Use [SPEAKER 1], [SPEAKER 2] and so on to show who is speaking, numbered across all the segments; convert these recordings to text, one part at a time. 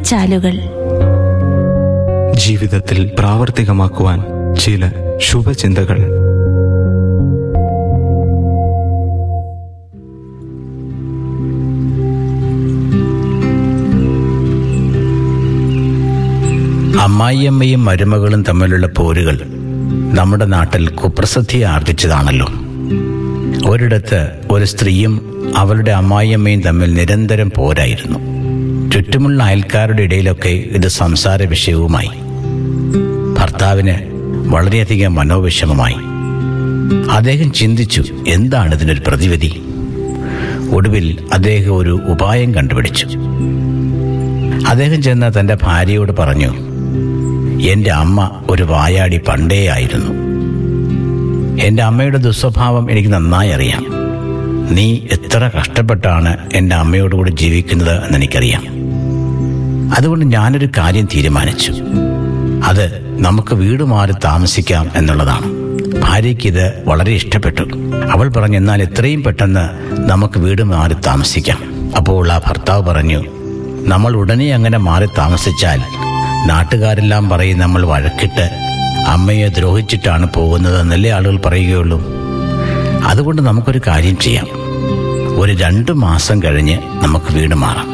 [SPEAKER 1] നീർച്ചാലുകൾ
[SPEAKER 2] ജീവിതത്തിൽ പ്രാവർത്തികമാക്കുവാൻ ചില ശുഭചിന്തകൾ
[SPEAKER 3] അമ്മായിയമ്മയും മരുമകളും തമ്മിലുള്ള പോരുകൾ നമ്മുടെ നാട്ടിൽ കുപ്രസിദ്ധി ആർജിച്ചതാണല്ലോ ഒരിടത്ത് ഒരു സ്ത്രീയും അവളുടെ അമ്മായിയമ്മയും തമ്മിൽ നിരന്തരം പോരായിരുന്നു ചുറ്റുമുള്ള അയൽക്കാരുടെ ഇടയിലൊക്കെ ഇത് സംസാര വിഷയവുമായി ഭർത്താവിന് വളരെയധികം മനോവിഷമമായി അദ്ദേഹം ചിന്തിച്ചു എന്താണ് ഇതിനൊരു പ്രതിവിധി ഒടുവിൽ അദ്ദേഹം ഒരു ഉപായം കണ്ടുപിടിച്ചു അദ്ദേഹം ചെന്ന് തന്റെ ഭാര്യയോട് പറഞ്ഞു എന്റെ അമ്മ ഒരു വായാടി പണ്ടേ ആയിരുന്നു എന്റെ അമ്മയുടെ ദുസ്വഭാവം എനിക്ക് നന്നായി അറിയാം നീ എത്ര കഷ്ടപ്പെട്ടാണ് എന്റെ അമ്മയോടുകൂടി ജീവിക്കുന്നത് എന്നെനിക്കറിയാം അതുകൊണ്ട് ഞാനൊരു കാര്യം തീരുമാനിച്ചു അത് നമുക്ക് വീട് മാറി താമസിക്കാം എന്നുള്ളതാണ് ഭാര്യയ്ക്ക് ഇത് വളരെ ഇഷ്ടപ്പെട്ടു അവൾ പറഞ്ഞു എന്നാൽ എത്രയും പെട്ടെന്ന് നമുക്ക് വീട് മാറി താമസിക്കാം അപ്പോൾ ആ ഭർത്താവ് പറഞ്ഞു നമ്മൾ ഉടനെ അങ്ങനെ മാറി താമസിച്ചാൽ നാട്ടുകാരെല്ലാം പറയും നമ്മൾ വഴക്കിട്ട് അമ്മയെ ദ്രോഹിച്ചിട്ടാണ് പോകുന്നതെന്നല്ലേ ആളുകൾ പറയുകയുള്ളൂ അതുകൊണ്ട് നമുക്കൊരു കാര്യം ചെയ്യാം ഒരു രണ്ടു മാസം കഴിഞ്ഞ് നമുക്ക് വീട് മാറാം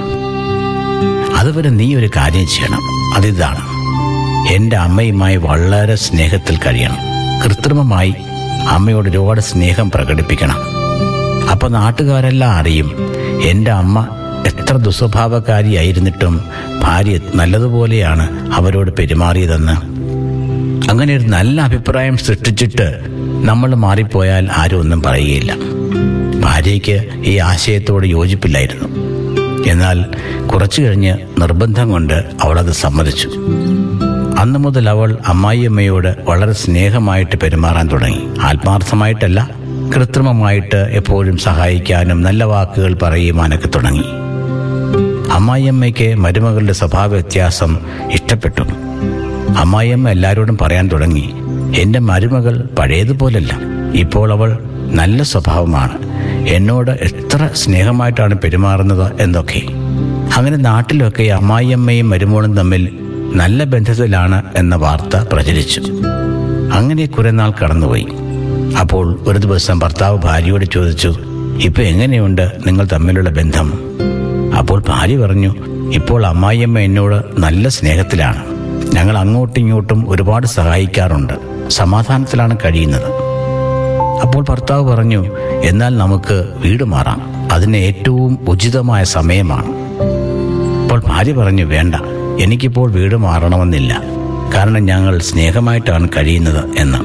[SPEAKER 3] അതുവരെ നീ ഒരു കാര്യം ചെയ്യണം അതിതാണ് എൻ്റെ അമ്മയുമായി വളരെ സ്നേഹത്തിൽ കഴിയണം കൃത്രിമമായി അമ്മയോട് ഒരുപാട് സ്നേഹം പ്രകടിപ്പിക്കണം അപ്പൊ നാട്ടുകാരെല്ലാം അറിയും എൻ്റെ അമ്മ എത്ര ദുസ്വഭാവക്കാരിയായിരുന്നിട്ടും ഭാര്യ നല്ലതുപോലെയാണ് അവരോട് പെരുമാറിയതെന്ന് അങ്ങനെ ഒരു നല്ല അഭിപ്രായം സൃഷ്ടിച്ചിട്ട് നമ്മൾ മാറിപ്പോയാൽ ആരും ഒന്നും പറയുകയില്ല ഭാര്യയ്ക്ക് ഈ ആശയത്തോട് യോജിപ്പില്ലായിരുന്നു എന്നാൽ കുറച്ചു കഴിഞ്ഞ് നിർബന്ധം കൊണ്ട് അവളത് സമ്മതിച്ചു അന്നു മുതൽ അവൾ അമ്മായിയമ്മയോട് വളരെ സ്നേഹമായിട്ട് പെരുമാറാൻ തുടങ്ങി ആത്മാർത്ഥമായിട്ടല്ല കൃത്രിമമായിട്ട് എപ്പോഴും സഹായിക്കാനും നല്ല വാക്കുകൾ പറയുവാനൊക്കെ തുടങ്ങി അമ്മായിയമ്മയ്ക്ക് മരുമകളുടെ സ്വഭാവ വ്യത്യാസം ഇഷ്ടപ്പെട്ടു അമ്മായിയമ്മ എല്ലാവരോടും പറയാൻ തുടങ്ങി എന്റെ മരുമകൾ പഴയതുപോലല്ല ഇപ്പോൾ അവൾ നല്ല സ്വഭാവമാണ് എന്നോട് എത്ര സ്നേഹമായിട്ടാണ് പെരുമാറുന്നത് എന്നൊക്കെ അങ്ങനെ നാട്ടിലൊക്കെ അമ്മായിയമ്മയും മരുമോളും തമ്മിൽ നല്ല ബന്ധത്തിലാണ് എന്ന വാർത്ത പ്രചരിച്ചു അങ്ങനെ കുറെ നാൾ കടന്നുപോയി അപ്പോൾ ഒരു ദിവസം ഭർത്താവ് ഭാര്യയോട് ചോദിച്ചു ഇപ്പൊ എങ്ങനെയുണ്ട് നിങ്ങൾ തമ്മിലുള്ള ബന്ധം അപ്പോൾ ഭാര്യ പറഞ്ഞു ഇപ്പോൾ അമ്മായിയമ്മ എന്നോട് നല്ല സ്നേഹത്തിലാണ് ഞങ്ങൾ അങ്ങോട്ടും ഇങ്ങോട്ടും ഒരുപാട് സഹായിക്കാറുണ്ട് സമാധാനത്തിലാണ് കഴിയുന്നത് അപ്പോൾ ഭർത്താവ് പറഞ്ഞു എന്നാൽ നമുക്ക് വീട് മാറാം അതിന് ഏറ്റവും ഉചിതമായ സമയമാണ് അപ്പോൾ ഭാര്യ പറഞ്ഞു വേണ്ട എനിക്കിപ്പോൾ വീട് മാറണമെന്നില്ല കാരണം ഞങ്ങൾ സ്നേഹമായിട്ടാണ് കഴിയുന്നത് എന്ന്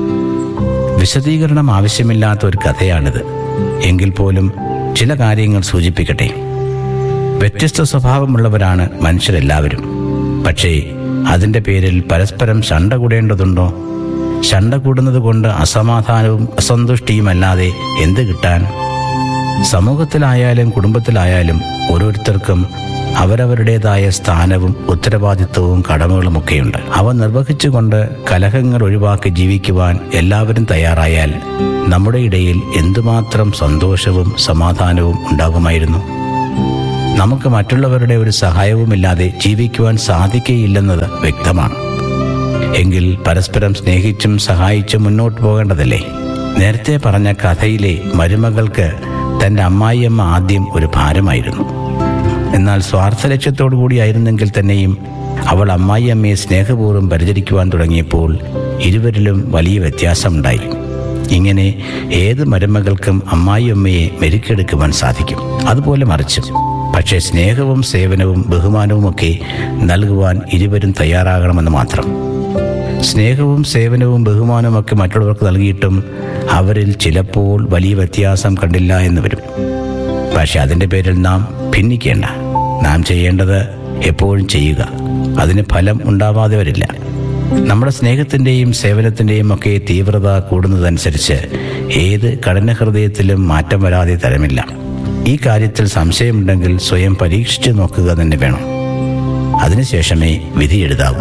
[SPEAKER 3] വിശദീകരണം ആവശ്യമില്ലാത്ത ഒരു കഥയാണിത് എങ്കിൽ പോലും ചില കാര്യങ്ങൾ സൂചിപ്പിക്കട്ടെ വ്യത്യസ്ത സ്വഭാവമുള്ളവരാണ് മനുഷ്യരെല്ലാവരും പക്ഷേ അതിന്റെ പേരിൽ പരസ്പരം ശണ്ട കൂടേണ്ടതുണ്ടോ ശണ്ട കൂടുന്നത് കൊണ്ട് അസമാധാനവും അസന്തുഷ്ടിയുമല്ലാതെ എന്ത് കിട്ടാൻ സമൂഹത്തിലായാലും കുടുംബത്തിലായാലും ഓരോരുത്തർക്കും അവരവരുടേതായ സ്ഥാനവും ഉത്തരവാദിത്വവും കടമകളുമൊക്കെയുണ്ട് അവ നിർവഹിച്ചുകൊണ്ട് കലഹങ്ങൾ ഒഴിവാക്കി ജീവിക്കുവാൻ എല്ലാവരും തയ്യാറായാൽ നമ്മുടെ ഇടയിൽ എന്തുമാത്രം സന്തോഷവും സമാധാനവും ഉണ്ടാകുമായിരുന്നു നമുക്ക് മറ്റുള്ളവരുടെ ഒരു സഹായവുമില്ലാതെ ജീവിക്കുവാൻ സാധിക്കുകയില്ലെന്നത് വ്യക്തമാണ് എങ്കിൽ പരസ്പരം സ്നേഹിച്ചും സഹായിച്ചും മുന്നോട്ട് പോകേണ്ടതല്ലേ നേരത്തെ പറഞ്ഞ കഥയിലെ മരുമകൾക്ക് തന്റെ അമ്മായിയമ്മ ആദ്യം ഒരു ഭാരമായിരുന്നു എന്നാൽ സ്വാർത്ഥ ലക്ഷ്യത്തോടു കൂടിയായിരുന്നെങ്കിൽ തന്നെയും അവൾ അമ്മായിയമ്മയെ സ്നേഹപൂർവ്വം പരിചരിക്കുവാൻ തുടങ്ങിയപ്പോൾ ഇരുവരിലും വലിയ വ്യത്യാസമുണ്ടായി ഇങ്ങനെ ഏത് മരുമകൾക്കും അമ്മായിയമ്മയെ മെരുക്കെടുക്കുവാൻ സാധിക്കും അതുപോലെ മറിച്ചും പക്ഷേ സ്നേഹവും സേവനവും ബഹുമാനവുമൊക്കെ നൽകുവാൻ ഇരുവരും തയ്യാറാകണമെന്ന് മാത്രം സ്നേഹവും സേവനവും ബഹുമാനവും ഒക്കെ മറ്റുള്ളവർക്ക് നൽകിയിട്ടും അവരിൽ ചിലപ്പോൾ വലിയ വ്യത്യാസം കണ്ടില്ല എന്ന് വരും പക്ഷെ അതിൻ്റെ പേരിൽ നാം ഭിന്നിക്കേണ്ട നാം ചെയ്യേണ്ടത് എപ്പോഴും ചെയ്യുക അതിന് ഫലം ഉണ്ടാവാതെ വരില്ല നമ്മുടെ സ്നേഹത്തിൻ്റെയും സേവനത്തിൻ്റെയും ഒക്കെ തീവ്രത കൂടുന്നതനുസരിച്ച് ഏത് കഠിനഹൃദയത്തിലും മാറ്റം വരാതെ തരമില്ല ഈ കാര്യത്തിൽ സംശയമുണ്ടെങ്കിൽ സ്വയം പരീക്ഷിച്ചു നോക്കുക തന്നെ വേണം അതിനുശേഷമേ വിധി എഴുതാവൂ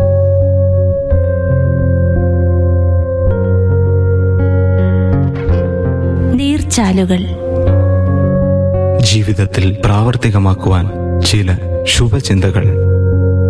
[SPEAKER 1] നീർച്ചാലുകൾ
[SPEAKER 2] ജീവിതത്തിൽ പ്രാവർത്തികമാക്കുവാൻ ചില ശുഭചിന്തകൾ